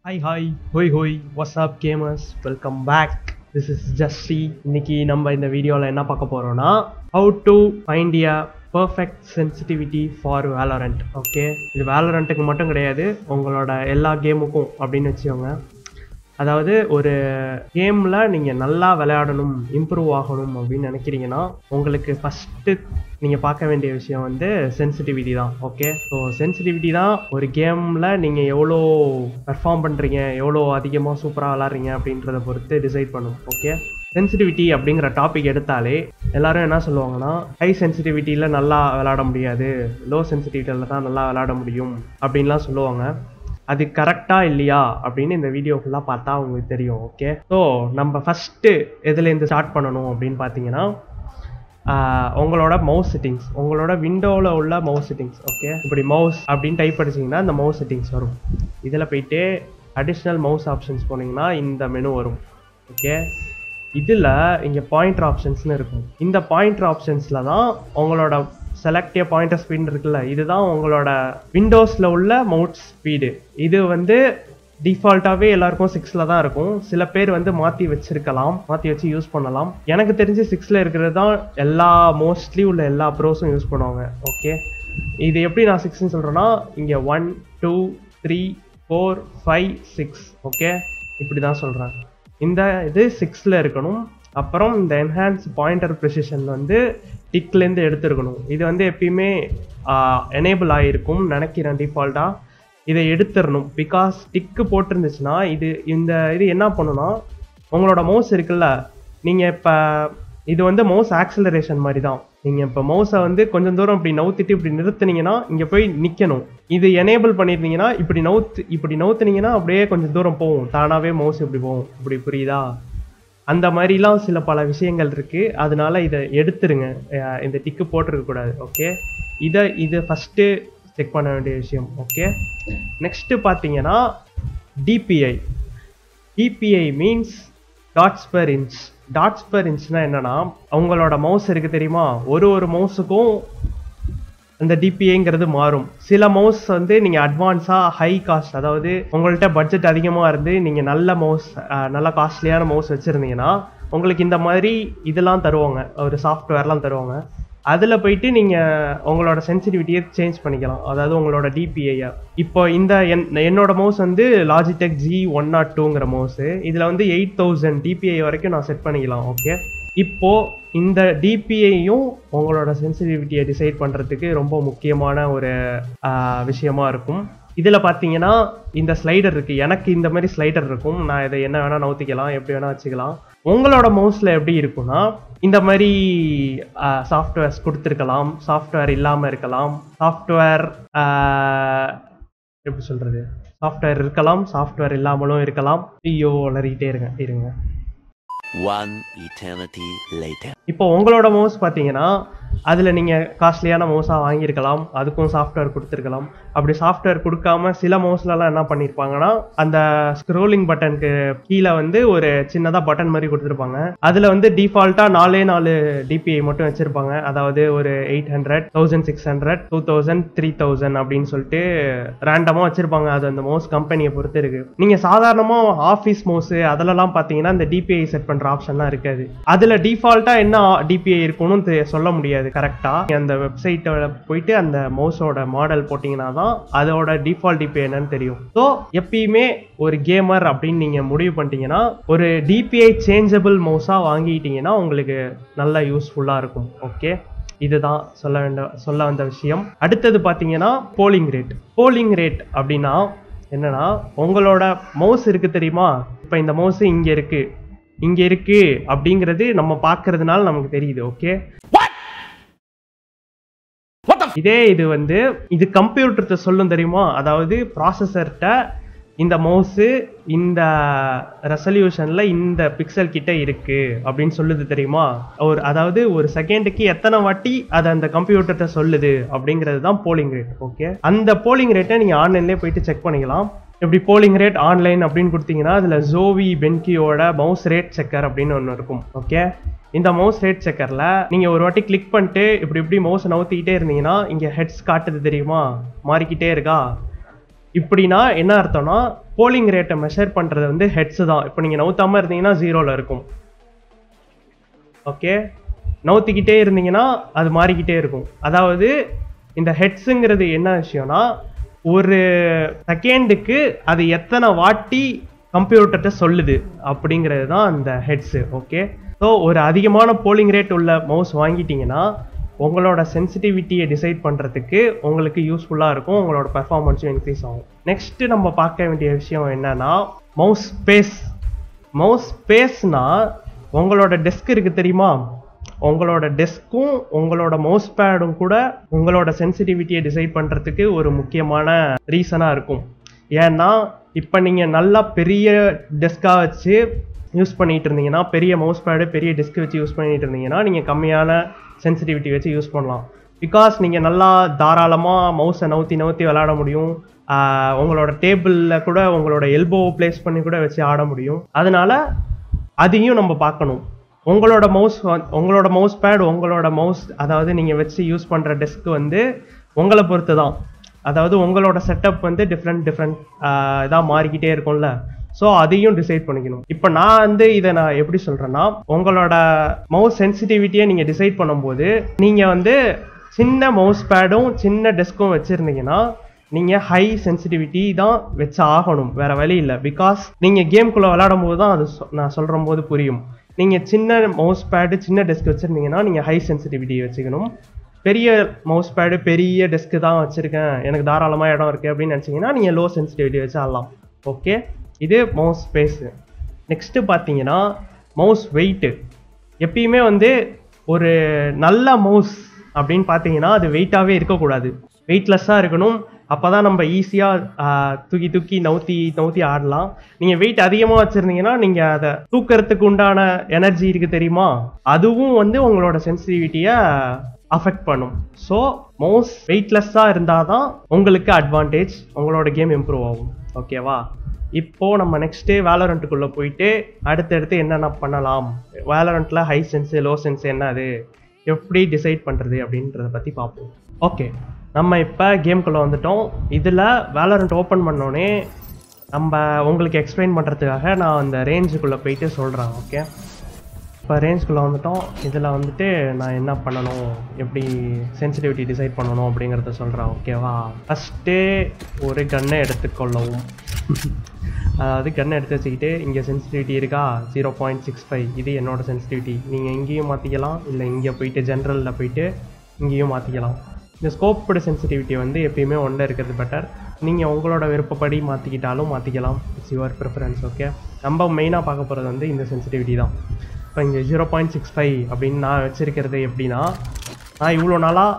Hi hi hoy hoy what's up gamers welcome back this is Justy இன்னைக்கு நம்ம இந்த வீடியோவில் என்ன பார்க்க போகிறோம்னா how to find a perfect sensitivity for Valorant okay இது வேலரண்ட்டுக்கு மட்டும் கிடையாது உங்களோட எல்லா கேமுக்கும் அப்படின்னு வச்சுக்கோங்க அதாவது ஒரு கேமில் நீங்கள் நல்லா விளையாடணும் இம்ப்ரூவ் ஆகணும் அப்படின்னு நினைக்கிறீங்கன்னா உங்களுக்கு ஃபஸ்ட்டு நீங்கள் பார்க்க வேண்டிய விஷயம் வந்து சென்சிட்டிவிட்டி தான் ஓகே ஸோ சென்சிட்டிவிட்டி தான் ஒரு கேமில் நீங்கள் எவ்வளோ பெர்ஃபார்ம் பண்ணுறீங்க எவ்வளோ அதிகமாக சூப்பராக விளாட்றீங்க அப்படின்றத பொறுத்து டிசைட் பண்ணும் ஓகே சென்சிட்டிவிட்டி அப்படிங்கிற டாபிக் எடுத்தாலே எல்லாரும் என்ன சொல்லுவாங்கன்னா ஹை சென்சிட்டிவிட்டியில் நல்லா விளாட முடியாது லோ சென்சிட்டிவிட்டியில் தான் நல்லா விளாட முடியும் அப்படின்லாம் சொல்லுவாங்க அது கரெக்டாக இல்லையா அப்படின்னு இந்த வீடியோ ஃபுல்லாக பார்த்தா உங்களுக்கு தெரியும் ஓகே ஸோ நம்ம ஃபஸ்ட்டு எதுலேருந்து ஸ்டார்ட் பண்ணணும் அப்படின்னு பார்த்தீங்கன்னா ஆஹ் உங்களோட மவுஸ் செட்டிங்ஸ் உங்களோட விண்டோவில் உள்ள மவுஸ் செட்டிங்ஸ் ஓகே இப்படி மவுஸ் அப்படின்னு டைப் அடிச்சிங்கன்னா இந்த மவுஸ் செட்டிங்ஸ் வரும் இதில் போயிட்டு அடிஷ்னல் மவுஸ் ஆப்ஷன்ஸ் போனீங்கன்னா இந்த மெனு வரும் ஓகே இதில் இங்கே பாயிண்டர் ஆப்ஷன்ஸ்னு இருக்கும் இந்த பாயிண்டர் ஆப்ஷன்ஸில் தான் உங்களோட செலக்டிவ் பாயிண்டர் ஸ்பீட் இருக்குல்ல இதுதான் உங்களோட விண்டோஸில் உள்ள மவுஸ் ஸ்பீடு இது வந்து டிஃபால்ட்டாகவே எல்லாருக்கும் சிக்ஸில் தான் இருக்கும் சில பேர் வந்து மாற்றி வச்சிருக்கலாம் மாற்றி வச்சு யூஸ் பண்ணலாம் எனக்கு தெரிஞ்சு சிக்ஸில் இருக்கிறது தான் எல்லா மோஸ்ட்லி உள்ள எல்லா ப்ரோஸும் யூஸ் பண்ணுவாங்க ஓகே இது எப்படி நான் சிக்ஸ்னு சொல்கிறேன்னா இங்கே one two three four five six okay இப்படி தான் சொல்கிறேன் இந்த இது சிக்ஸில் இருக்கணும் அப்புறம் இந்த என்ஹான்ஸ் பாயிண்டர் ப்ரிசிஷன் வந்து டிக்லேருந்து எடுத்துருக்கணும் இது வந்து எப்பயுமே எனேபிள் ஆகிருக்கும் நினைக்கிறேன் டிஃபால்ட்டாக இதை எடுத்துடணும் பிகாஸ் டிக்கு போட்டிருந்துச்சுன்னா இது இந்த இது என்ன பண்ணுன்னா உங்களோட மவுஸ் இருக்குல்ல நீங்கள் இப்போ இது வந்து மவுஸ் ஆக்சலரேஷன் மாதிரி தான் நீங்கள் இப்போ மவுஸை வந்து கொஞ்சம் தூரம் இப்படி நவுத்திட்டு இப்படி நிறுத்துனீங்கன்னா இங்கே போய் நிற்கணும் இது எனேபிள் பண்ணியிருந்தீங்கன்னா இப்படி நவுத்து இப்படி நவுத்துனீங்கன்னா அப்படியே கொஞ்சம் தூரம் போகும் தானாகவே மவுஸ் இப்படி போகும் இப்படி புரியுதா அந்த மாதிரிலாம் சில பல விஷயங்கள் இருக்குது அதனால இதை எடுத்துருங்க அஹ் இந்த டிக்கு போட்டிருக்கக்கூடாது ஓகே இதை இது ஃபஸ்ட்டு செக் பண்ண வேண்டிய விஷயம் ஓகே நெக்ஸ்ட்டு பார்த்தீங்கன்னா DPI DPI means dots per inch dots per இன்ச்னா என்னன்னா அவங்களோட மவுஸ் இருக்கு தெரியுமா ஒரு ஒரு மவுஸுக்கும் அந்த டிபிஐங்கிறது மாறும் சில மவுஸ் வந்து நீங்கள் அட்வான்ஸாக ஹை காஸ்ட் அதாவது உங்கள்கிட்ட பட்ஜெட் அதிகமாக இருந்து நீங்கள் நல்ல மவுஸ் நல்ல காஸ்ட்லியான மவுஸ் வச்சுருந்தீங்கன்னா உங்களுக்கு இந்த மாதிரி இதெல்லாம் தருவாங்க ஒரு சாஃப்ட்வேர்லாம் தருவாங்க அதில் போயிட்டு நீங்கள் உங்களோட சென்சிட்டிவிட்டியை சேஞ்ச் பண்ணிக்கலாம் அதாவது உங்களோட டிபிஐயை இப்போ இந்த என் என்னோட மவுஸ் வந்து லாஜிடெக் ஜி ஒன் நாட் டூங்கிற மவுஸு இதில் வந்து எயிட் தௌசண்ட் டிபிஐ வரைக்கும் நான் செட் பண்ணிக்கலாம் ஓகே இப்போ இந்த டிபிஐயும் உங்களோட சென்சிட்டிவிட்டியை டிசைட் பண்ணுறதுக்கு ரொம்ப முக்கியமான ஒரு ஆஹ், விஷயமா இருக்கும் இதில் பார்த்தீங்கன்னா இந்த ஸ்லைடர் இருக்குது எனக்கு இந்த மாதிரி ஸ்லைடர் இருக்கும் நான் இதை என்ன வேணால் நவுத்திக்கலாம் எப்படி வேணால் வச்சுக்கலாம் உங்களோட மவுஸில் எப்படி இருக்கும்னா இந்த மாதிரி சாஃப்ட்வேர்ஸ் கொடுத்துருக்கலாம் சாஃப்ட்வேர் இல்லாமல் இருக்கலாம் சாஃப்ட்வேர் எப்படி சொல்கிறது சாஃப்ட்வேர் இருக்கலாம் சாஃப்ட்வேர் இல்லாமலும் இருக்கலாம் ஐயோ வளரிக்கிட்டே இருங்க இருங்க One eternity later. இப்போ உங்களோட மவுஸ் பார்த்தீங்கன்னா அதில் நீங்கள் காஸ்ட்லியான மவுஸாக வாங்கியிருக்கலாம் அதுக்கும் சாஃப்ட்வேர் கொடுத்துருக்கலாம் அப்படி சாஃப்ட்வேர் கொடுக்காம சில மவுஸ்லலாம் என்ன பண்ணியிருப்பாங்கன்னா அந்த ஸ்க்ரோலிங் பட்டனுக்கு கீழே வந்து ஒரு சின்னதாக பட்டன் மாதிரி கொடுத்துருப்பாங்க அதில் வந்து டிஃபால்ட்டாக நாலே நாலு டிபிஐ மட்டும் வச்சுருப்பாங்க அதாவது ஒரு eight hundred thousand six hundred two thousand three thousand அப்படின்னு சொல்லிட்டு ரேண்டமாக வச்சுருப்பாங்க அது அந்த மவுஸ் கம்பெனியை பொறுத்து இருக்கு நீங்கள் சாதாரணமாக ஆஃபீஸ் மவுஸு அதிலலாம் பார்த்தீங்கன்னா இந்த டிபிஐ செட் பண்ணுற ஆப்ஷன்லாம் இருக்காது அதில் டிஃபால்ட்டாக என்ன டிபிஐ இருக்கும்னு தெ- சொல்ல முடியாது கரெக்டாக அந்த வெப்சைட்டோட போயிட்டு அந்த மவுஸோட மாடல் போட்டிங்கன்னா தான் அதோட டிஃபால்ட் டிபிஐ என்னன்னு தெரியும் ஸோ எப்பயுமே ஒரு கேமர் அப்படின்னு நீங்கள் முடிவு பண்ணிட்டீங்கன்னா ஒரு டிபிஐ சேஞ்சபிள் மவுஸாக வாங்கிட்டீங்கன்னா உங்களுக்கு நல்ல யூஸ்ஃபுல்லாக இருக்கும் ஓகே இதுதான் சொல்ல வேண்ட சொல்ல வந்த விஷயம் அடுத்தது பார்த்தீங்கன்னா போலிங் ரேட் போலிங் ரேட் அப்படின்னா என்னன்னா உங்களோட மவுஸ் இருக்கு தெரியுமா இப்போ இந்த மவுஸ் இங்கே இருக்கு இங்கே இருக்கு அப்படிங்கிறது நம்ம பார்க்கறதுனால நமக்கு தெரியுது ஓகே இதே இது வந்து இது கம்ப்யூட்டர்கிட்ட சொல்லும் தெரியுமா அதாவது ப்ராசஸர்கிட்ட இந்த மவுஸு இந்த ரெசல்யூஷனில் இந்த பிக்சல் கிட்ட இருக்கு அப்படின்னு சொல்லுது தெரியுமா ஒரு அதாவது ஒரு செகண்டுக்கு எத்தனை வாட்டி அது அந்த கம்ப்யூட்டர்கிட்ட சொல்லுது அப்படிங்கிறது தான் போலிங் ரேட் ஓகே அந்த போலிங் ரேட்டை நீங்கள் ஆன்லைன்லேயே போயிட்டு செக் பண்ணிக்கலாம் இப்படி போலிங் ரேட் ஆன்லைன் அப்படின்னு கொடுத்தீங்கன்னா அதில் ஜோவி பென்கியோட மவுஸ் ரேட் செக்கர் அப்படின்னு ஒன்று இருக்கும் ஓகே இந்த மவுஸ் ரேட் செக்கரில் நீங்கள் ஒரு வாட்டி கிளிக் பண்ணிட்டு இப்படி இப்படி மவுஸ் நவுத்திக்கிட்டே இருந்தீங்கன்னா இங்கே ஹெட்ஸ் காட்டுது தெரியுமா மாறிக்கிட்டே இருக்கா இப்படின்னா என்ன அர்த்தம்னா போலிங் ரேட்டை மெஷர் பண்ணுறது வந்து ஹெட்ஸு தான் இப்போ நீங்கள் நவுத்தாமல் இருந்தீங்கன்னா ஜீரோவில் இருக்கும் ஓகே நவுத்திக்கிட்டே இருந்தீங்கன்னா அது மாறிக்கிட்டே இருக்கும் அதாவது இந்த ஹெட்ஸுங்கிறது என்ன விஷயம்னா ஒரு செகண்டுக்கு அது எத்தனை வாட்டி கம்ப்யூட்டர்கிட்ட சொல்லுது அப்படிங்கிறது தான் அந்த ஹெட்ஸு ஓகே ஸோ ஒரு அதிகமான போலிங் ரேட் உள்ள மவுஸ் வாங்கிட்டீங்கன்னா உங்களோட சென்சிட்டிவிட்டியை டிசைட் பண்ணுறதுக்கு உங்களுக்கு யூஸ்ஃபுல்லாக இருக்கும் உங்களோட பெர்ஃபார்மன்ஸும் இன்க்ரீஸ் ஆகும் நெக்ஸ்ட்டு நம்ம பார்க்க வேண்டிய விஷயம் என்னன்னா மவுஸ் ஸ்பேஸ் மவுஸ் ஸ்பேஸ்னா உங்களோட டெஸ்க் இருக்கு தெரியுமா உங்களோட டெஸ்க்கும் உங்களோட மவுஸ் பேடும் கூட உங்களோட சென்சிட்டிவிட்டியை டிசைட் பண்ணுறதுக்கு ஒரு முக்கியமான ரீசனாக இருக்கும் ஏன்னா இப்போ நீங்கள் நல்லா பெரிய டெஸ்காக வச்சு யூஸ் பண்ணிட்டு இருந்தீங்கன்னா பெரிய மவுஸ் பேடு பெரிய டெஸ்க் வச்சு யூஸ் பண்ணிட்டு இருந்தீங்கன்னா நீங்கள் கம்மியான சென்சிட்டிவிட்டி வச்சு யூஸ் பண்ணலாம் பிகாஸ் நீங்கள் நல்லா தாராளமாக மவுஸை நவுத்தி நவுத்தி விளாட முடியும் ஆஹ் உங்களோட டேபிளில் கூட உங்களோட எல்போ ப்ளேஸ் பண்ணி கூட வச்சு ஆட முடியும் அதனால அதையும் நம்ம பார்க்கணும் உங்களோட மவுஸ் உங்களோட மவுஸ் பேட் உங்களோட மவுஸ் அதாவது நீங்கள் வச்சு யூஸ் பண்ணுற டெஸ்க் வந்து உங்களை பொறுத்து தான் அதாவது உங்களோட செட்டப் வந்து டிஃப்ரெண்ட் டிஃப்ரெண்ட் இதாக மாறிக்கிட்டே இருக்கும்ல ஸோ அதையும் டிசைட் பண்ணிக்கணும் இப்போ நான் வந்து இதை நான் எப்படி சொல்கிறேன்னா உங்களோட மவுஸ் சென்சிட்டிவிட்டியை நீங்கள் டிசைட் பண்ணும்போது நீங்கள் வந்து சின்ன மவுஸ் பேடும் சின்ன டெஸ்க்கும் வச்சுருந்தீங்கன்னா நீங்கள் ஹை சென்சிட்டிவிட்டி தான் வச்சு ஆகணும் வேற வழி இல்லை பிகாஸ் நீங்கள் கேம்குள்ளே விளையாடும் போது தான் அது சொ- நான் சொல்கிற போது புரியும் நீங்கள் சின்ன மவுஸ் பேடு சின்ன டெஸ்க் வச்சுருந்தீங்கன்னா நீங்கள் ஹை சென்சிட்டிவிட்டி வச்சுக்கணும் பெரிய மவுஸ் பேடு பெரிய டெஸ்க்கு தான் வச்சுருக்கேன் எனக்கு தாராளமாக இடம் இருக்குது அப்படின்னு நினச்சிங்கன்னா நீங்கள் லோ சென்சிட்டிவிட்டி வச்சு ஆடலாம் ஓகே இது மவுஸ் ஸ்பேஸு நெக்ஸ்ட்டு பார்த்தீங்கன்னா மவுஸ் வெயிட்டு எப்பயுமே வந்து ஒரு நல்ல மவுஸ் அப்படின்னு பார்த்தீங்கன்னா அது வெயிட்டாகவே இருக்கக்கூடாது வெயிட்லெஸ்ஸாக இருக்கணும் அப்போ தான் நம்ம ஈஸியாக தூக்கி தூக்கி நவுத்தி நவுத்தி ஆடலாம் நீங்கள் வெயிட் அதிகமாக வச்சுருந்தீங்கன்னா நீங்கள் அதை தூக்கறதுக்கு உண்டான எனர்ஜி இருக்குது தெரியுமா அதுவும் வந்து உங்களோட சென்சிட்டிவிட்டியை அஃபெக்ட் பண்ணும் ஸோ மவுஸ் வெயிட்லெஸ்ஸாக இருந்தால் தான் உங்களுக்கு அட்வான்டேஜ் உங்களோட கேம் இம்ப்ரூவ் ஆகும் ஓகேவா இப்போ நம்ம நெக்ஸ்ட்டு வேலரண்ட்டுக்குள்ளே போயிட்டு அடுத்தடுத்து என்னென்ன பண்ணலாம் வேலரண்ட்டில் ஹை சென்ஸ் லோ சென்ஸ் என்னது எப்படி டிசைட் பண்ணுறது அப்படின்றத பற்றி பார்ப்போம் ஓகே நம்ம இப்போ கேம்குள்ளே வந்துட்டோம் இதில் வேலரண்ட் ஓப்பன் பண்ணோடனே நம்ம உங்களுக்கு எக்ஸ்பிளைன் பண்ணுறதுக்காக நான் அந்த ரேஞ்சுக்குள்ளே போயிட்டு சொல்கிறேன் ஓகே இப்போ ரேஞ்சுக்குள்ளே வந்துட்டோம் இதில் வந்துட்டு நான் என்ன பண்ணணும் எப்படி சென்சிட்டிவிட்டி டிசைட் பண்ணணும் அப்படிங்கிறத சொல்கிறேன் ஓகேவா ஃபஸ்ட்டு ஒரு கன்னை எடுத்துக்கொள்ளவும் அதாவது கன்னை எடுத்து வச்சுக்கிட்டு இங்கே சென்சிட்டிவிட்டி இருக்கா ஜீரோ பாயிண்ட் சிக்ஸ் ஃபைவ் இது என்னோட சென்சிட்டிவிட்டி நீங்கள் இங்கேயும் மாற்றிக்கலாம் இல்லை இங்கே போயிட்டு ஜென்ரலில் போயிட்டு இங்கேயும் மாற்றிக்கலாம் இந்த ஸ்கோப்போட சென்சிட்டிவிட்டி வந்து எப்பயுமே ஒன்றில் இருக்கிறது பெட்டர் நீங்கள் உங்களோட விருப்பப்படி மாற்றிக்கிட்டாலும் மாற்றிக்கலாம் இட்ஸ் யுவர் ப்ரிஃபரன்ஸ் ஓகே நம்ம மெயினாக பார்க்க போகிறது வந்து இந்த சென்சிட்டிவிட்டி தான் இப்போ இங்கே ஜீரோ பாயிண்ட் சிக்ஸ் ஃபைவ் அப்படின்னு நான் வச்சுருக்கிறது எப்படின்னா நான் இவ்வளோ நாளாக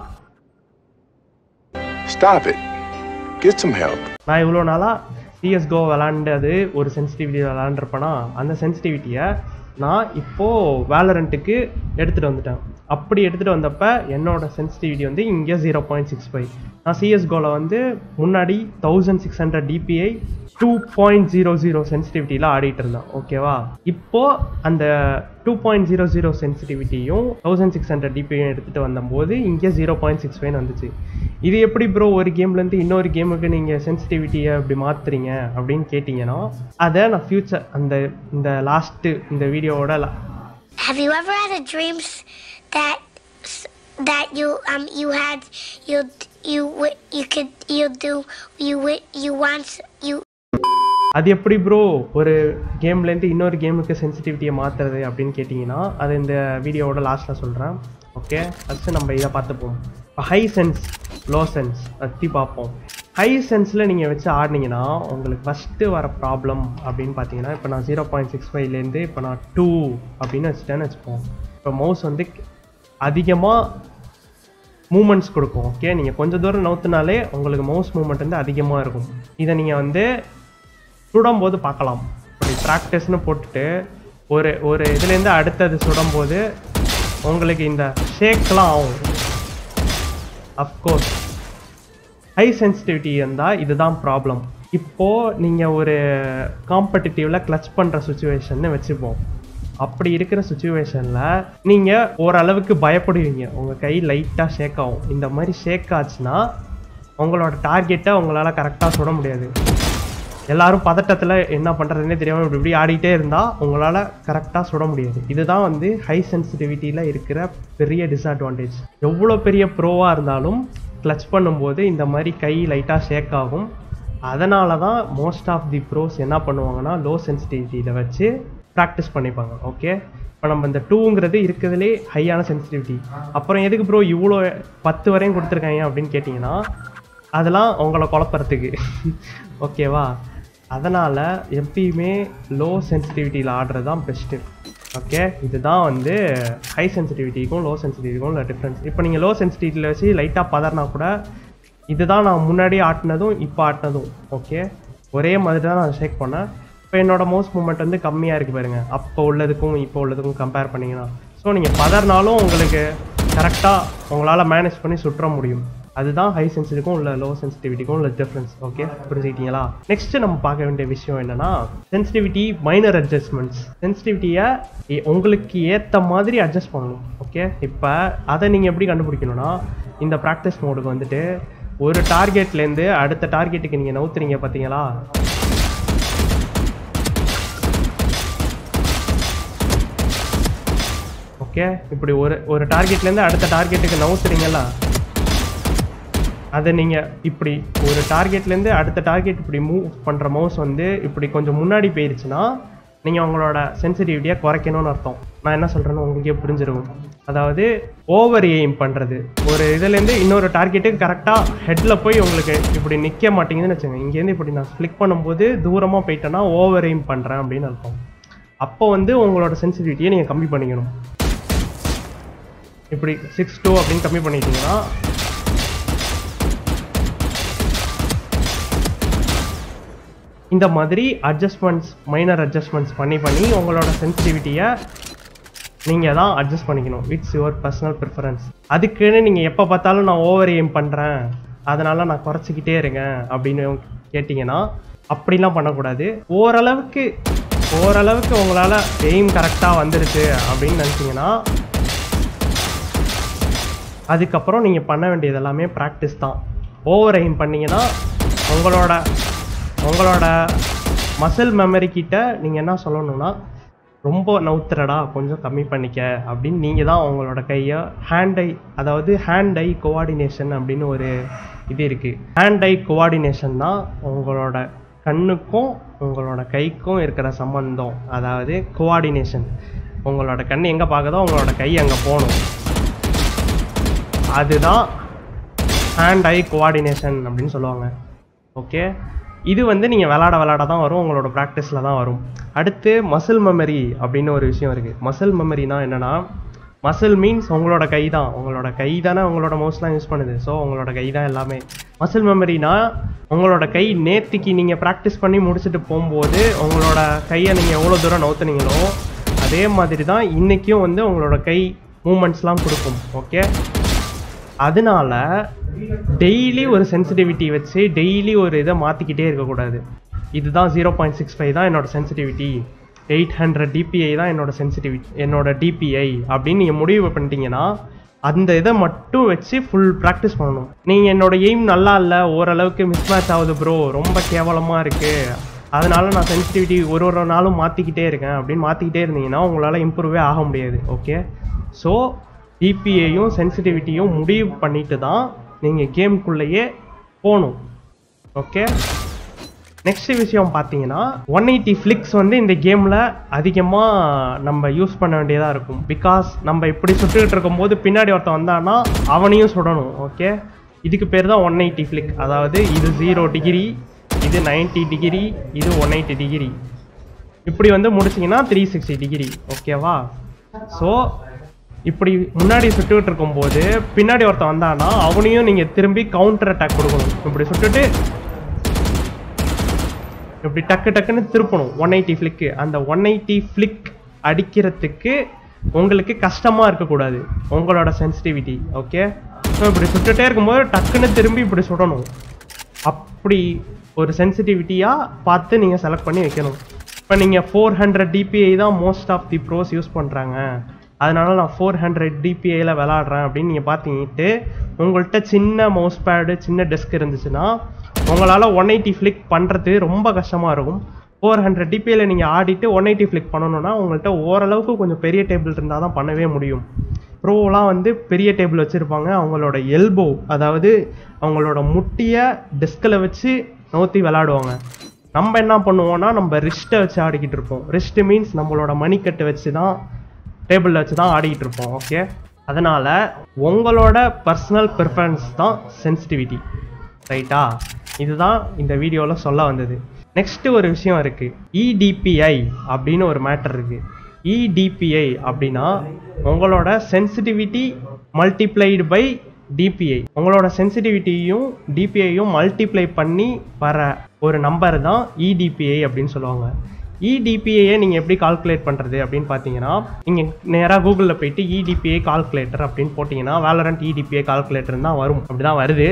Stop it. Get some help. நான் இவ்வளோ நாளாக சிஎஸ்கோ விளாண்டது ஒரு சென்சிட்டிவிட்டி விளாண்டுருப்பேனா அந்த சென்சிட்டிவிட்டியை நான் இப்போது வேலரண்ட்டுக்கு எடுத்துகிட்டு வந்துட்டேன் அப்படி எடுத்துகிட்டு வந்தப்ப என்னோட சென்சிட்டிவிட்டி வந்து இங்கே ஜீரோ பாயிண்ட் சிக்ஸ் ஃபைவ் நான் சிஎஸ்கோவில் வந்து முன்னாடி thousand six hundred DPI two point zero zero சென்சிட்டிவிட்டியில் ஆடிட்டு இருந்தேன் ஓகேவா இப்போ அந்த டூ பாயிண்ட் ஜீரோ ஜீரோ சென்சிட்டிவிட்டியும் தௌசண்ட் சிக்ஸ் ஹண்ட்ரட் டிபிஐயும் எடுத்துகிட்டு வந்தபோது இங்கே ஜீரோ பாயிண்ட் சிக்ஸ் ஃபைவ் வந்துச்சு இது எப்படி ப்ரோ ஒரு கேம்லேருந்து இன்னொரு கேமுக்கு நீங்கள் சென்சிட்டிவிட்டியை அப்படி மாற்றுறீங்க அப்படின்னு கேட்டிங்கன்னா அதை நான் ஃப்யூச்சர் அந்த இந்த லாஸ்ட்டு இந்த வீடியோவோட Have you ever had a dreams that that you um you had you you wi- you could you do you wi- you want you அது எப்படி ப்ரோ ஒரு கேம்லேருந்து இன்னொரு கேமுக்கு சென்சிட்டிவிட்டியை மாற்றுறது அப்படின்னு கேட்டிங்கன்னா அது இந்த வீடியோவோட லாஸ்ட்டில் சொல்கிறேன் ஓகே ஃபஸ்ட்டு நம்ம இதை பார்த்துப்போம் இப்போ ஹை சென்ஸ் லோ சென்ஸ் பற்றி பார்ப்போம் ஹை சென்ஸில் நீங்கள் வச்சு ஆடினீங்கன்னா உங்களுக்கு ஃபஸ்ட்டு வர ப்ராப்ளம் அப்படின்னு பார்த்தீங்கன்னா இப்போ நான் ஜீரோ பாயிண்ட் சிக்ஸ் ஃபைவ்லேருந்து இப்போ நான் டூ அப்படின்னு வச்சுட்டேன்னு வச்சுப்போம் இப்போ மவுஸ் வந்து அதிகமாக மூமெண்ட்ஸ் கொடுக்கும் ஓகே நீங்கள் கொஞ்சம் தூரம் நவுத்துனாலே உங்களுக்கு மவுஸ் மூமெண்ட் வந்து அதிகமாக இருக்கும் இதை நீங்கள் வந்து சுடும்போது பார்க்கலாம் இப்படி ப்ராக்டிஸ்னு போட்டுட்டு ஒரு ஒரு இதுலேருந்து அடுத்தது சுடும்போது உங்களுக்கு இந்த ஷேக்லாம் ஆகும் அஃப்கோர்ஸ் ஹை சென்சிட்டிவிட்டி இருந்தால் இதுதான் ப்ராப்ளம் இப்போது நீங்கள் ஒரு காம்படிட்டிவில் கிளச் பண்ணுற சுச்சுவேஷன்னு வச்சுப்போம் அப்படி இருக்கிற சுச்சுவேஷனில் நீங்கள் ஓரளவுக்கு பயப்படுவீங்க உங்கள் கை லைட்டாக ஷேக் ஆகும் இந்த மாதிரி ஷேக் ஆச்சுன்னா உங்களோட டார்கெட்டை உங்களால் கரெக்டாக சுட முடியாது எல்லாரும் பதட்டத்தில் என்ன பண்ணுறதுனே தெரியாமல் இப்படி இப்படி ஆடிட்டே இருந்தால் உங்களால் கரெக்டாக சுட முடியாது இதுதான் வந்து ஹை சென்சிட்டிவிட்டியில் இருக்கிற பெரிய டிஸ்அட்வான்டேஜ் எவ்வளோ பெரிய ப்ரோவாக இருந்தாலும் கிளச் பண்ணும்போது இந்த மாதிரி கை லைட்டாக ஷேக் ஆகும் அதனால தான் மோஸ்ட் ஆஃப் தி ப்ரோஸ் என்ன பண்ணுவாங்கன்னா லோ சென்சிட்டிவிட்டியில் வச்சு ப்ராக்டிஸ் பண்ணிப்பாங்க ஓகே இப்போ நம்ம இந்த டூங்கிறது இருக்கிறதுலே ஹையான சென்சிட்டிவிட்டி அப்புறம் எதுக்கு ப்ரோ இவ்வளோ பத்து வரையும் கொடுத்துருக்காங்க அப்படின்னு கேட்டிங்கன்னா அதெல்லாம் உங்களை குழப்பறதுக்கு ஓகேவா அதனால் எப்பயுமே லோ சென்சிட்டிவிட்டியில் ஆடுறது தான் பெஸ்ட்டு ஓகே இதுதான் வந்து ஹை சென்சிட்டிவிட்டிக்கும் லோ சென்சிட்டிவிட்டிக்கும் உள்ள டிஃப்ரென்ஸ் இப்போ நீங்கள் லோ சென்சிட்டிவிட்டியில் வச்சு லைட்டாக பதறினா கூட இதுதான் நான் முன்னாடி ஆட்டினதும் இப்போ ஆட்டினதும் ஓகே ஒரே மாதிரி தான் நான் ஷேக் பண்ணேன் இப்போ என்னோட மவுஸ் மூமெண்ட் வந்து கம்மியாக இருக்குது பாருங்க அப்போ உள்ளதுக்கும் இப்போ உள்ளதுக்கும் கம்பேர் பண்ணிங்கன்னா ஸோ நீங்கள் பதறினாலும் உங்களுக்கு கரெக்டாக உங்களால் மேனேஜ் பண்ணி சுற்ற முடியும் அதுதான் ஹை சென்சிட்டிவ்க்கும் உள்ள லோ சென்சிட்டிவிட்டிக்கும் உள்ள டிஃப்ரென்ஸ் ஓகே புரிஞ்சுக்கிட்டீங்களா நெக்ஸ்ட் நம்ம பார்க்க வேண்டிய விஷயம் என்னன்னா சென்சிட்டிவிட்டி மைனர் அட்ஜஸ்ட்மெண்ட்ஸ் சென்சிட்டிவிட்டியை உங்களுக்கு ஏற்ற மாதிரி அட்ஜஸ்ட் பண்ணணும் ஓகே இப்போ அதை நீங்கள் எப்படி கண்டுபிடிக்கணும்னா இந்த ப்ராக்டிஸ் மோடுக்கு வந்துட்டு ஒரு டார்கெட்லேருந்து அடுத்த டார்கெட்டுக்கு நீங்கள் நவுத்துறீங்க பார்த்தீங்களா ஓகே இப்படி ஒரு ஒரு டார்கெட்லேருந்து அடுத்த டார்கெட்டுக்கு நவுத்துறீங்களா அதை நீங்கள் இப்படி ஒரு டார்கெட்லேருந்து அடுத்த டார்கெட் இப்படி மூவ் பண்ணுற மவுஸ் வந்து இப்படி கொஞ்சம் முன்னாடி போயிருச்சுன்னா நீங்கள் உங்களோட சென்சிட்டிவிட்டியை குறைக்கணும்னு அர்த்தம் நான் என்ன சொல்கிறேன்னு உங்களுக்கே புரிஞ்சிருக்கும் அதாவது ஓவர் எய்ம் பண்ணுறது ஒரு இதுலேருந்து இன்னொரு டார்கெட்டுக்கு கரெக்டாக ஹெட்டில் போய் உங்களுக்கு இப்படி நிற்க மாட்டேங்குதுன்னு வச்சுங்க இங்கேருந்து இப்படி நான் கிளிக் பண்ணும்போது தூரமாக போயிட்டேன்னா ஓவர் எய்ம் பண்ணுறேன் அப்படின்னு அர்த்தம் அப்போ வந்து உங்களோட சென்சிட்டிவிட்டியை நீங்கள் கம்மி பண்ணிக்கணும் இப்படி சிக்ஸ் டூ அப்படின்னு கம்மி பண்ணிட்டீங்கன்னா இந்த மாதிரி அட்ஜஸ்ட்மெண்ட்ஸ் மைனர் அட்ஜஸ்ட்மெண்ட்ஸ் பண்ணி பண்ணி உங்களோட சென்சிட்டிவிட்டியை நீங்கள் தான் அட்ஜஸ்ட் பண்ணிக்கணும் இட்ஸ் யுவர் பர்சனல் ப்ரிஃபரன்ஸ் அதுக்குன்னு நீங்கள் எப்போ பார்த்தாலும் நான் ஓவர் எய்ம் பண்ணுறேன் அதனால் நான் குறைச்சிக்கிட்டே இருங்க அப்படின்னு கேட்டிங்கன்னா அப்படிலாம் பண்ணக்கூடாது ஓரளவுக்கு ஓரளவுக்கு உங்களால் எய்ம் கரெக்டாக வந்துருச்சு அப்படின்னு நினச்சிங்கன்னா அதுக்கப்புறம் நீங்கள் பண்ண வேண்டியது எல்லாமே ப்ராக்டிஸ் தான் ஓவர் எய்ம் பண்ணீங்கன்னா உங்களோட உங்களோட மசில் மெமரி கிட்ட நீங்கள் என்ன சொல்லணும்னா ரொம்ப நவுத்துறடா கொஞ்சம் கம்மி பண்ணிக்க அப்படின்னு நீங்கள் தான் உங்களோட கையை ஹேண்ட் ஐ அதாவது ஹேண்ட் ஐ கோஆர்டினேஷன் அப்படின்னு ஒரு இது இருக்குது ஹேண்ட் ஐ கோஆர்டினேஷன் தான் உங்களோட கண்ணுக்கும் உங்களோட கைக்கும் இருக்கிற சம்பந்தம் அதாவது கோஆர்டினேஷன் உங்களோட கண் எங்கே பார்க்குதோ உங்களோட கை அங்கே போகணும் அதுதான் ஹேண்ட் ஐ கோஆர்டினேஷன் அப்படின்னு சொல்லுவாங்க ஓகே இது வந்து நீங்கள் விளாட விளாட தான் வரும் உங்களோட ப்ராக்டிஸில் தான் வரும் அடுத்து மசில் மெமரி அப்படின்னு ஒரு விஷயம் இருக்குது மசில் மெமரினா என்னென்னா மசில் மீன்ஸ் உங்களோட கை தான் உங்களோட கை தானே உங்களோட மவுஸ்லாம் யூஸ் பண்ணுது ஸோ உங்களோட கை தான் எல்லாமே மசில் மெமரினா உங்களோட கை நேத்திக்கு நீங்கள் ப்ராக்டிஸ் பண்ணி முடிச்சுட்டு போகும்போது உங்களோட கையை நீங்கள் எவ்வளோ தூரம் நவுத்துனீங்களோ அதே மாதிரி தான் இன்றைக்கும் வந்து உங்களோட கை மூமெண்ட்ஸ்லாம் கொடுக்கும் ஓகே அதனால டெய்லி ஒரு சென்சிட்டிவிட்டி வச்சு டெய்லி ஒரு இதை மாற்றிக்கிட்டே இருக்கக்கூடாது இதுதான் ஜீரோ பாயிண்ட் சிக்ஸ் ஃபைவ் தான் என்னோட சென்சிட்டிவிட்டி எயிட் ஹண்ட்ரட் டிபிஐ தான் என்னோட சென்சிட்டிவிட்டி என்னோட டிபிஐ அப்படின்னு நீங்கள் முடிவு பண்ணிட்டீங்கன்னா அந்த இதை மட்டும் வச்சு ஃபுல் ப்ராக்டிஸ் பண்ணணும் நீங்கள் என்னோட எய்ம் நல்லா இல்லை ஓரளவுக்கு மிஸ் மேட்ச் ஆகுது ப்ரோ ரொம்ப கேவலமாக இருக்குது அதனால நான் சென்சிட்டிவிட்டி ஒரு ஒரு நாளும் மாற்றிக்கிட்டே இருக்கேன் அப்படின்னு மாற்றிக்கிட்டே இருந்தீங்கன்னா உங்களால் இம்ப்ரூவே ஆக முடியாது ஓகே ஸோ டிபிஐயும் சென்சிட்டிவிட்டியும் முடிவு பண்ணிட்டு தான் நீங்கள் கேம்குள்ளேயே போகணும் ஓகே நெக்ஸ்ட் விஷயம் பார்த்தீங்கன்னா ஒன் எயிட்டி ஃப்ளிக்ஸ் வந்து இந்த கேமில் அதிகமாக நம்ம யூஸ் பண்ண வேண்டியதாக இருக்கும் பிகாஸ் நம்ம இப்படி சுட்டுக்கிட்டு இருக்கும்போது பின்னாடி ஒருத்தன் வந்தான்னா அவனையும் சுடணும் ஓகே இதுக்கு பேர் தான் ஒன் எயிட்டி ஃப்ளிக் அதாவது இது ஜீரோ டிகிரி இது 90 டிகிரி இது ஒன் எயிட்டி டிகிரி இப்படி வந்து முடிச்சிங்கன்னா த்ரீ சிக்ஸ்டி டிகிரி ஓகேவா ஸோ இப்படி முன்னாடி சுட்டுக்கிட்டு இருக்கும்போது பின்னாடி ஒருத்தன் வந்தானா அவனையும் நீங்கள் திரும்பி கவுண்டர் அட்டாக் கொடுக்கணும் இப்படி சுட்டுட்டு இப்படி டக்கு டக்குன்னு திருப்பணும் ஒன் எயிட்டி ஃப்ளிக்கு அந்த ஒன் எயிட்டி ஃப்ளிக் அடிக்கிறதுக்கு உங்களுக்கு கஷ்டமாக இருக்கக்கூடாது உங்களோட சென்சிட்டிவிட்டி ஓகே ஸோ இப்படி சுட்டுட்டே இருக்கும்போது டக்குன்னு திரும்பி இப்படி சுடணும் அப்படி ஒரு சென்சிட்டிவிட்டியாக பார்த்து நீங்கள் செலக்ட் பண்ணி வைக்கணும் இப்போ நீங்கள் ஃபோர் ஹண்ட்ரட் டிபிஐ தான் most of the pros use பண்ணுறாங்க அதனால நான் ஃபோர் ஹண்ட்ரட் டிபிஐயில் விளாட்றேன் அப்படின்னு நீங்கள் பார்த்தீங்கிட்டு உங்கள்கிட்ட சின்ன மவுஸ் பேடு சின்ன டெஸ்க் இருந்துச்சுன்னா உங்களால் ஒன் எயிட்டி ஃப்ளிக் பண்ணுறது ரொம்ப கஷ்டமாக இருக்கும் ஃபோர் ஹண்ட்ரட் டிபியில் நீங்கள் ஆடிட்டு ஒன் எயிட்டி ஃப்ளிக் பண்ணணும்னா உங்கள்கிட்ட ஓரளவுக்கு கொஞ்சம் பெரிய டேபிள் இருந்தால் தான் பண்ணவே முடியும் ப்ரோலாம் வந்து பெரிய டேபிள் வச்சுருப்பாங்க அவங்களோட எல்போ அதாவது அவங்களோட முட்டியை டெஸ்கில் வச்சு நோத்தி விளாடுவாங்க நம்ம என்ன பண்ணுவோம்னா நம்ம ரிஸ்ட்டை வச்சு ஆடிக்கிட்டு இருப்போம் ரிஸ்ட் மீன்ஸ் நம்மளோட மணிக்கட்டு வச்சு தான் டேபிளில் வச்சு தான் ஆடிக்கிட்டு இருப்போம் ஓகே அதனால் உங்களோட பர்சனல் ப்ரிஃபரன்ஸ் தான் சென்சிட்டிவிட்டி ரைட்டா இதுதான் இந்த வீடியோவில் சொல்ல வந்தது நெக்ஸ்ட் ஒரு விஷயம் இருக்குது இடிபிஐ அப்படின்னு ஒரு மேட்டர் இருக்குது இடிபிஐ அப்படின்னா உங்களோட சென்சிட்டிவிட்டி மல்டிப்ளைடு பை டிபிஐ உங்களோட சென்சிட்டிவிட்டியும் டிபிஐயும் மல்டிப்ளை பண்ணி வர ஒரு நம்பர் தான் இடிபிஐ அப்படின்னு சொல்லுவாங்க இடிபிஐயை நீங்கள் எப்படி கால்குலேட் பண்ணுறது அப்படின்னு பார்த்தீங்கன்னா நீங்கள் நேராக கூகுளில் போயிட்டு இடிபிஐ கால்குலேட்டர் அப்படின்னு போட்டிங்கன்னா வேலரண்ட் இடிபிஐ கால்குலேட்டர் தான் வரும் அப்படி தான் வருது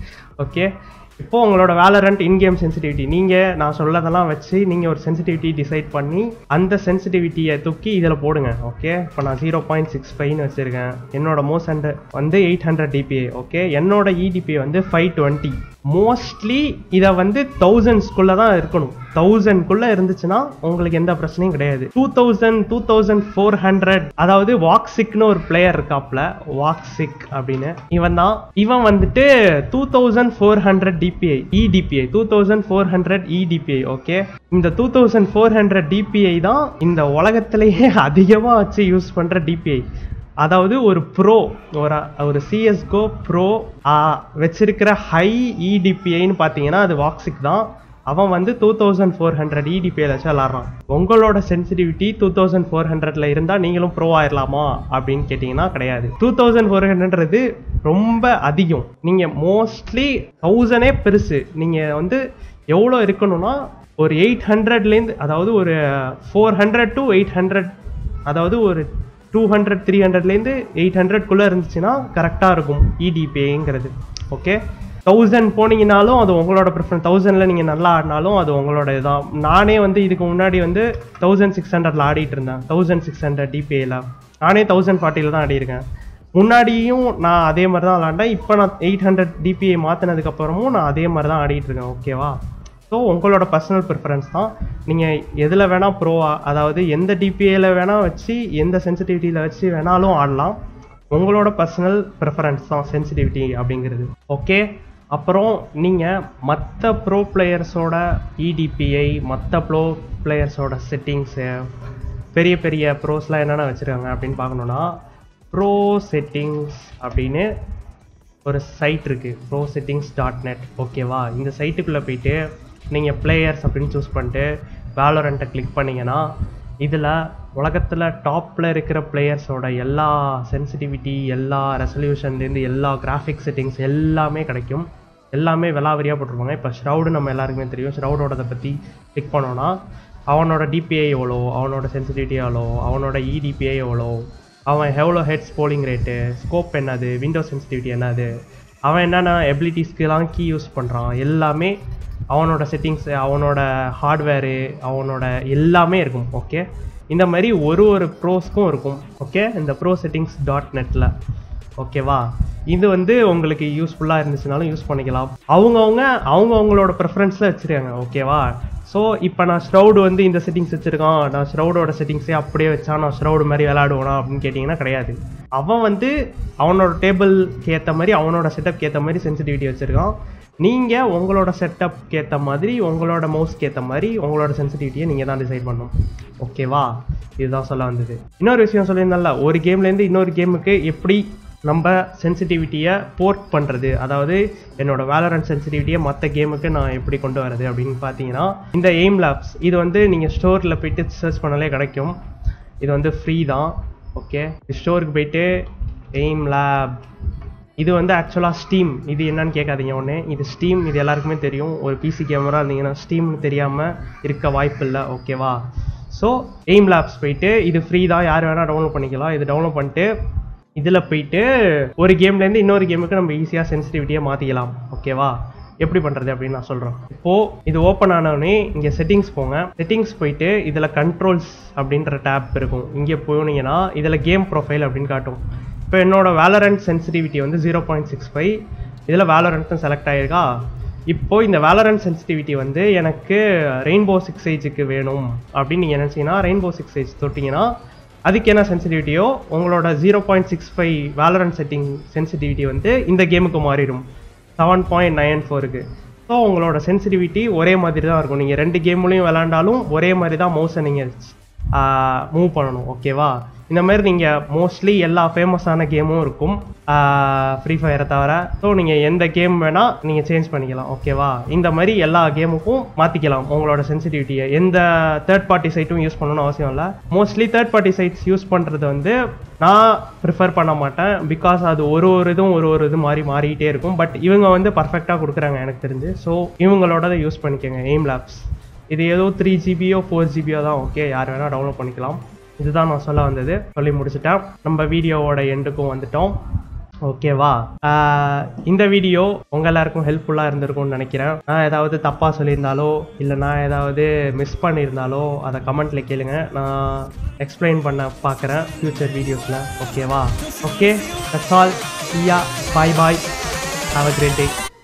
ஓகே இப்போ உங்களோட வேலரண்ட் இன்கேம் சென்சிட்டிவிட்டி நீங்கள் நான் சொல்லதெல்லாம் வச்சு நீங்கள் ஒரு சென்சிட்டிவிட்டி டிசைட் பண்ணி அந்த சென்சிட்டிவிட்டியை தூக்கி இதில் போடுங்க ஓகே இப்போ நான் ஜீரோ பாயிண்ட் சிக்ஸ் ஃபைவ்னு வச்சுருக்கேன் என்னோட மோஸ்ட் ஹண்ட்ரட் வந்து எயிட் ஹண்ட்ரட் டிபிஐ ஓகே என்னோட இடிபிஐ வந்து ஃபைவ் டுவெண்ட்டி மோஸ்ட்லி இதை வந்து தௌசண்ட்ஸ்குள்ளே தான் இருக்கணும் தௌசண்ட்குள்ளே இருந்துச்சுன்னா உங்களுக்கு எந்த பிரச்சனையும் கிடையாது two thousand two thousand four hundred அதாவது வாக்ஸிக்னு ஒரு பிளேயர் இருக்காப்ல வாக்ஸிக் அப்படின்னு இவன் தான் இவன் வந்துட்டு two thousand four hundred DPI eDPI two thousand four hundred eDPI okay இந்த two thousand four hundred DPI தான் இந்த உலகத்திலேயே அதிகமாக வச்சு யூஸ் பண்ணுற டிபிஐ அதாவது ஒரு ப்ரோ ஒரு ஒரு சிஎஸ்கோ ப்ரோ வச்சிருக்கிற ஹை இடிபிஐன்னு பார்த்தீங்கன்னா அது வாக்ஸிக் தான் அவன் வந்து டூ தௌசண்ட் ஃபோர் ஹண்ட்ரட் இடிபிஐல வச்சு விளாட்றான் உங்களோட சென்சிட்டிவிட்டி டூ தௌசண்ட் ஃபோர் ஹண்ட்ரட்ல இருந்தால் நீங்களும் ப்ரோ ஆயிடலாமா அப்படின்னு கேட்டிங்கன்னா கிடையாது டூ தௌசண்ட் ஃபோர் ஹண்ட்ரட்ன்றது ரொம்ப அதிகம் நீங்கள் மோஸ்ட்லி தௌசண்டே பெருசு நீங்கள் வந்து எவ்வளோ இருக்கணும்னா ஒரு எயிட் ஹண்ட்ரட்லேருந்து அதாவது ஒரு four hundred to eight hundred அதாவது ஒரு டூ ஹண்ட்ரட் த்ரீ ஹண்ட்ரட்லேருந்து எயிட் ஹண்ட்ரட்குள்ளே இருந்துச்சுன்னா கரெக்டாக இருக்கும் இடிபிஐங்கிறது ஓகே தௌசண்ட் போனீங்கனாலும் அது உங்களோட ப்ரிஃபரன்ஸ் தௌசண்டில் நீங்கள் நல்லா ஆடினாலும் அது உங்களோட இதான் நானே வந்து இதுக்கு முன்னாடி வந்து தௌசண்ட் சிக்ஸ் ஹண்ட்ரட்ல ஆடிட்டு இருந்தேன் தௌசண்ட் சிக்ஸ் ஹண்ட்ரட் டிபிஐல நானே தௌசண்ட் ஃபார்ட்டியில் தான் ஆடியிருக்கேன் முன்னாடியும் நான் அதே மாதிரி தான் விளாண்டேன் இப்போ நான் எயிட் ஹண்ட்ரட் டிபிஐ மாற்றினதுக்கப்புறமும் நான் அதே மாதிரி தான் ஆடிட்டு இருக்கேன் ஓகேவா ஸோ உங்களோட பர்சனல் ப்ரிஃபரன்ஸ் தான் நீங்கள் எதில் வேணால் ப்ரோ அதாவது எந்த டிபிஐயில் வேணால் வச்சு எந்த சென்சிட்டிவிட்டியில் வச்சு வேணாலும் ஆடலாம் உங்களோட பர்சனல் ப்ரிஃபரன்ஸ் தான் சென்சிட்டிவிட்டி அப்படிங்கிறது ஓகே அப்புறம் நீங்கள் மற்ற ப்ரோ பிளேயர்ஸோட இடிபிஐ மற்ற ப்ரோ பிளேயர்ஸோட செட்டிங்ஸு பெரிய பெரிய ப்ரோஸ்லாம் என்னென்ன வச்சுருக்காங்க அப்படின்னு பார்க்கணுன்னா ப்ரோ செட்டிங்ஸ் அப்படின்னு ஒரு சைட் இருக்குது ப்ரோ செட்டிங்ஸ் டாட் நெட் ஓகேவா இந்த சைட்டுக்குள்ளே போயிட்டு நீங்கள் பிளேயர்ஸ் அப்படின்னு சூஸ் பண்ணிட்டு வேலோரண்ட்டை கிளிக் பண்ணிங்கன்னா இதில் உலகத்தில் டாப்பில் இருக்கிற பிளேயர்ஸோட எல்லா சென்சிட்டிவிட்டி எல்லா ரெசல்யூஷன்லேருந்து எல்லா கிராஃபிக் செட்டிங்ஸ் எல்லாமே கிடைக்கும் எல்லாமே விலாவரியாக போட்டிருப்பாங்க இப்போ ஷ்ரவுடு நம்ம எல்லாருக்குமே தெரியும் ஷ்ரவுடோடதை பற்றி கிளிக் பண்ணோன்னா அவனோட டிபிஐ எவ்வளோ அவனோட சென்சிட்டிவிட்டி எவ்வளோ அவனோட இடிபிஐ எவ்வளோ அவன் எவ்வளோ ஹெட்ஸ் போலிங் ரேட்டு ஸ்கோப் என்னது விண்டோ சென்சிட்டிவிட்டி என்னது அவன் என்னென்ன எபிலிட்டிஸ்க்கெலாம் கீ யூஸ் பண்ணுறான் எல்லாமே அவனோட செட்டிங்ஸு அவனோட ஹார்ட்வேரு அவனோட எல்லாமே இருக்கும் ஓகே இந்த மாதிரி ஒரு ஒரு ப்ரோஸ்க்கும் இருக்கும் ஓகே இந்த ப்ரோ செட்டிங்ஸ் டாட் நெட்டில் ஓகேவா இது வந்து உங்களுக்கு யூஸ்ஃபுல்லாக இருந்துச்சுனாலும் யூஸ் பண்ணிக்கலாம் அவங்கவுங்க அவங்க அவங்களோட ப்ரிஃபரன்ஸில் வச்சுருக்காங்க ஓகேவா ஸோ இப்போ நான் ஷ்ரவுடு வந்து இந்த செட்டிங்ஸ் வச்சுருக்கான் நான் ஷ்ரவுடோட செட்டிங்ஸே அப்படியே வச்சா நான் ஷ்ரவுடு மாதிரி விளையாடுவேனா அப்படின்னு கேட்டிங்கன்னா கிடையாது அவன் வந்து அவனோட டேபிள்க்கு ஏற்ற மாதிரி அவனோட செட்டப்க்கு ஏற்ற மாதிரி சென்சிட்டிவிட்டி வச்சுருக்கான் நீங்கள் உங்களோட செட்டப்க்கு ஏற்ற மாதிரி உங்களோட மவுஸ்க்கு ஏற்ற மாதிரி உங்களோட சென்சிட்டிவிட்டியை நீங்கள் தான் டிசைட் பண்ணணும் ஓகேவா இதுதான் சொல்ல வந்தது இன்னொரு விஷயம் சொல்லியிருந்தேன்ல ஒரு கேம்லேருந்து இன்னொரு கேமுக்கு எப்படி நம்ம சென்சிட்டிவிட்டியை போர்ட் பண்ணுறது அதாவது என்னோட வேலரண்ட் சென்சிட்டிவிட்டியை மற்ற கேமுக்கு நான் எப்படி கொண்டு வரது அப்படின்னு பார்த்தீங்கன்னா இந்த எய்ம் லேப்ஸ் இது வந்து நீங்கள் ஸ்டோரில் போயிட்டு சர்ச் பண்ணாலே கிடைக்கும் இது வந்து ஃப்ரீ தான் ஓகே ஸ்டோருக்கு போயிட்டு எய்ம் லேப் இது வந்து ஆக்சுவலாக ஸ்டீம் இது என்னன்னு கேட்காதீங்க ஒன்று இது ஸ்டீம் இது எல்லாருக்குமே தெரியும் ஒரு பிசி கேமரா இருந்தீங்கன்னா ஸ்டீம்னு தெரியாமல் இருக்க வாய்ப்பு இல்லை ஓகேவா ஸோ எய்ம் லேப்ஸ் போயிட்டு இது ஃப்ரீ தான் யார் வேணால் டவுன்லோட் பண்ணிக்கலாம் இது டவுன்லோட் பண்ணிட்டு இதில் போயிட்டு ஒரு கேம்லேருந்து இன்னொரு கேமுக்கு நம்ம ஈஸியாக சென்சிட்டிவிட்டியை மாற்றிக்கலாம் ஓகேவா எப்படி பண்ணுறது அப்படின்னு நான் சொல்கிறேன் இப்போது இது ஓப்பன் ஆனவுடனே இங்கே செட்டிங்ஸ் போங்க செட்டிங்ஸ் போயிட்டு இதில் கண்ட்ரோல்ஸ் அப்படின்ற டேப் இருக்கும் இங்கே போனீங்கன்னா இதில் கேம் ப்ரொஃபைல் அப்படின்னு காட்டும் இப்போ என்னோட வேலரண்ட் சென்சிட்டிவிட்டி வந்து ஜீரோ பாயிண்ட் சிக்ஸ் ஃபைவ் இதில் வேலரண்ட்டும் செலக்ட் ஆகிருக்கா இப்போ இந்த வேலரன் சென்சிட்டிவிட்டி வந்து எனக்கு ரெயின்போ சிக்ஸ் ஏஜுக்கு வேணும் அப்படின்னு நீங்கள் நினச்சிங்கன்னா ரெயின்போ சிக்ஸ் ஏஜ் தொட்டிங்கன்னா அதுக்கு என்ன சென்சிட்டிவிட்டியோ உங்களோட zero point six five Valorant setting sensitivity வந்து இந்த கேமுக்கு மாறிடும் செவன் பாயிண்ட் நைன் ஃபோருக்கு ஸோ உங்களோட சென்சிட்டிவிட்டி ஒரே மாதிரி தான் இருக்கும் நீங்கள் ரெண்டு கேம்லையும் விளாண்டாலும் ஒரே மாதிரி தான் மவுஸை நீங்கள் மூவ் பண்ணணும் ஓகேவா இந்த மாதிரி நீங்கள் மோஸ்ட்லி எல்லா ஃபேமஸான கேமும் இருக்கும் ஃப்ரீ ஃபயரை தவிர ஸோ நீங்கள் எந்த கேம் வேணால் நீங்கள் சேஞ்ச் பண்ணிக்கலாம் ஓகேவா இந்த மாதிரி எல்லா கேமுக்கும் மாற்றிக்கலாம் உங்களோட சென்சிட்டிவிட்டியை எந்த தேர்ட் பார்ட்டி சைட்டும் யூஸ் பண்ணணும்னு அவசியம் இல்லை mostly third party sites use பண்ணுறது வந்து நான் ப்ரிஃபர் பண்ண மாட்டேன் பிகாஸ் அது ஒரு ஒரு இதுவும் ஒரு ஒரு இது மாதிரி மாறிக்கிட்டே இருக்கும் பட் இவங்க வந்து பர்ஃபெக்டாக கொடுக்குறாங்க எனக்கு தெரிஞ்சு ஸோ இவங்களோட யூஸ் பண்ணிக்கோங்க எய்ம் லேப்ஸ் இது ஏதோ த்ரீ ஜிபியோ ஃபோர் ஜிபியோ தான் ஓகே யார் வேணால் டவுன்லோட் பண்ணிக்கலாம் இதுதான் நான் சொல்ல வந்தது சொல்லி முடிச்சிட்டேன் நம்ம வீடியோவோட எண்டுக்கும் வந்துட்டோம் ஓகேவா ஆஹ் இந்த வீடியோ உங்க எல்லாருக்கும் ஹெல்ப்ஃபுல்லாக இருந்திருக்கும்னு நினைக்கிறேன் நான் ஏதாவது தப்பாக சொல்லியிருந்தாலோ இல்லை நான் ஏதாவது மிஸ் பண்ணியிருந்தாலோ அதை கமெண்ட்ல கேளுங்க நான் எக்ஸ்பிளைன் பண்ண பார்க்குறேன் ஃப்யூச்சர் வீடியோஸில் ஓகேவா okay that's all yeah bye bye have a great day